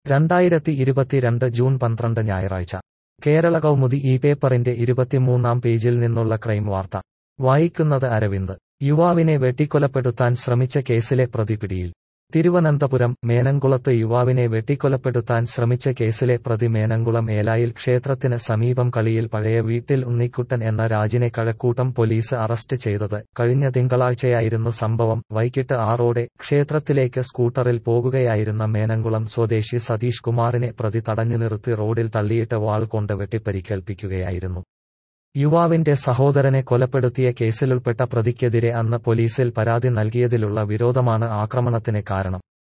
രണ്ടായിരത്തി ഇരുപത്തിരണ്ട് ജൂൺ പന്ത്രണ്ട് ഞായറാഴ്ച കേരള കൗമുദി ഈ പേപ്പറിന്റെ ഇരുപത്തിമൂന്നാം പേജിൽ നിന്നുള്ള ക്രൈം വാർത്ത വായിക്കുന്നത് അരവിന്ദ് യുവാവിനെ വെട്ടിക്കൊലപ്പെടുത്താൻ ശ്രമിച്ച കേസിലെ പ്രതി പിടിയിൽ തിരുവനന്തപുരം മേനംകുളത്ത് യുവാവിനെ വെട്ടിക്കൊലപ്പെടുത്താൻ ശ്രമിച്ച കേസിലെ പ്രതി മേനംകുളം ഏലായിൽ ക്ഷേത്രത്തിന് സമീപം കളിയിൽ പഴയ വീട്ടിൽ ഉണ്ണിക്കുട്ടൻ എന്ന രാജിനെ കഴക്കൂട്ടം പോലീസ് അറസ്റ്റ് ചെയ്തത് കഴിഞ്ഞ തിങ്കളാഴ്ചയായിരുന്നു സംഭവം വൈകിട്ട് ആറോടെ ക്ഷേത്രത്തിലേക്ക് സ്കൂട്ടറിൽ പോകുകയായിരുന്ന മേനംകുളം സ്വദേശി സതീഷ് കുമാറിനെ പ്രതി തടഞ്ഞു നിർത്തി റോഡിൽ തള്ളിയിട്ട് വാൾ കൊണ്ട് വെട്ടിപ്പരിക്കേൽപ്പിക്കുകയായിരുന്നു യുവാവിന്റെ സഹോദരനെ കൊലപ്പെടുത്തിയ കേസിലുൾപ്പെട്ട പ്രതിക്കെതിരെ അന്ന് പോലീസിൽ പരാതി നൽകിയതിലുള്ള വിരോധമാണ് ആക്രമണത്തിന് കാരണം